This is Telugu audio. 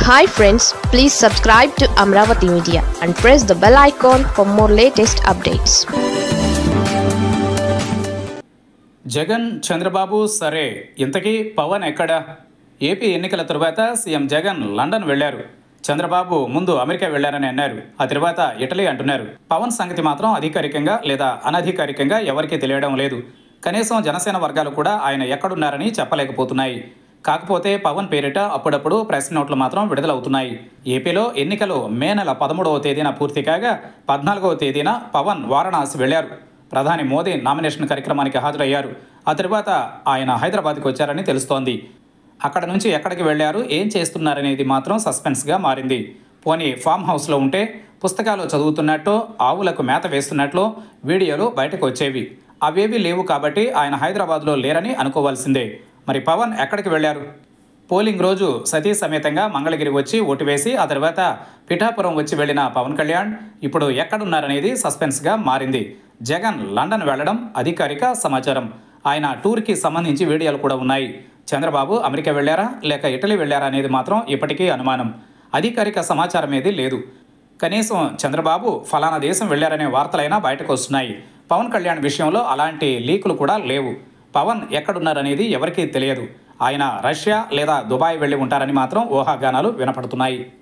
hi friends please subscribe to Amaravati media and press the bell icon for more latest updates Jagan Chandrababu సరే ఇంతకీ పవన్ ఎక్కడ ఏపీ ఎన్నికల తరువాత సీఎం జగన్ లండన్ వెళ్లారు చంద్రబాబు ముందు అమెరికా వెళ్లారని అన్నారు ఆ తర్వాత ఇటలీ అంటున్నారు పవన్ సంగతి మాత్రం అధికారికంగా లేదా అనధికారికంగా ఎవరికీ తెలియడం లేదు కనీసం జనసేన వర్గాలు కూడా ఆయన ఎక్కడున్నారని చెప్పలేకపోతున్నాయి కాకపోతే పవన్ పేరిట అప్పుడప్పుడు ప్రెస్ నోట్లు మాత్రం విడుదలవుతున్నాయి ఏపీలో ఎన్నికలు మే నెల పదమూడవ తేదీన పూర్తి కాగా పద్నాలుగవ తేదీన పవన్ వారణాసి వెళ్లారు ప్రధాని మోదీ నామినేషన్ కార్యక్రమానికి హాజరయ్యారు ఆ తర్వాత ఆయన హైదరాబాద్కి వచ్చారని తెలుస్తోంది అక్కడ నుంచి ఎక్కడికి వెళ్ళారు ఏం చేస్తున్నారనేది మాత్రం సస్పెన్స్గా మారింది పోనీ ఫామ్ హౌస్లో ఉంటే పుస్తకాలు చదువుతున్నట్టు ఆవులకు మేత వేస్తున్నట్లు వీడియోలు బయటకు వచ్చేవి అవేవి లేవు కాబట్టి ఆయన హైదరాబాద్లో లేరని అనుకోవాల్సిందే మరి పవన్ ఎక్కడికి వెళ్ళారు పోలింగ్ రోజు సతీ సమేతంగా మంగళగిరి వచ్చి ఓటు వేసి ఆ తర్వాత పిఠాపురం వచ్చి వెళ్లిన పవన్ కళ్యాణ్ ఇప్పుడు ఎక్కడున్నారనేది సస్పెన్స్గా మారింది జగన్ లండన్ వెళ్లడం అధికారిక సమాచారం ఆయన టూర్కి సంబంధించి వీడియోలు కూడా ఉన్నాయి చంద్రబాబు అమెరికా వెళ్లారా లేక ఇటలీ వెళ్లారా అనేది మాత్రం ఇప్పటికీ అనుమానం అధికారిక సమాచారం ఏది లేదు కనీసం చంద్రబాబు ఫలానా దేశం వెళ్లారనే వార్తలైనా బయటకు వస్తున్నాయి పవన్ కళ్యాణ్ విషయంలో అలాంటి లీకులు కూడా లేవు పవన్ ఎక్కడున్నారనేది ఎవరికీ తెలియదు ఆయన రష్యా లేదా దుబాయ్ వెళ్ళి ఉంటారని మాత్రం ఊహాగానాలు వినపడుతున్నాయి